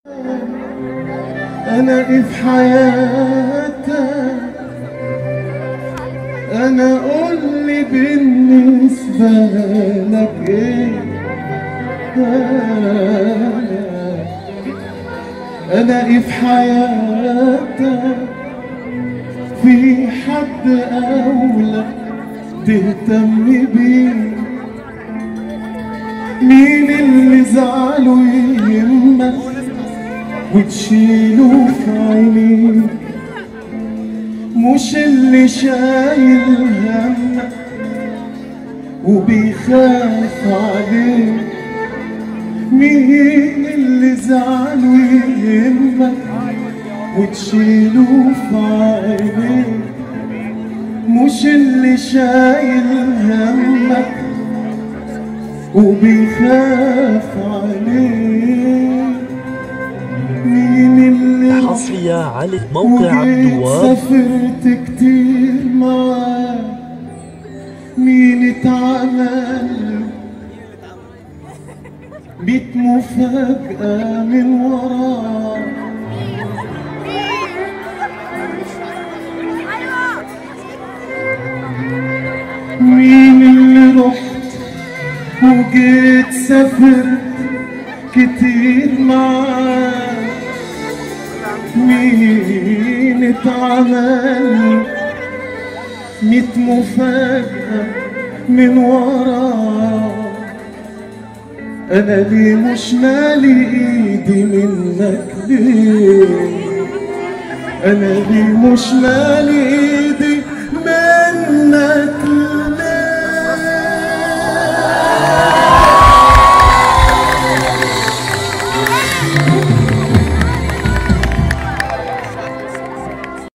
أنا إيه في حياتك أنا قول لي بالنسبة لك إيه أنا إيه في حياتك في حد أولى تهتم بيه مين اللي زعله يهمك وتشيله في عينيك مش اللي شايل همك وبيخاف عليك مين اللي زعله يهمك وتشيله في عينيك مش اللي شايل همك وبيخاف عليك مين اللي حصرية على موقع عبد وجيت الوهاب سافرت كتير معاك مين اتعمل بيت مفاجأة من وراك مين اللي رحت وجيت سافرت كتير معاك مين اتعمل ميت مفاجأة من وراك أنا ليه مش مالي إيدي منك ليه أنا ليه مش مالي إيدي منك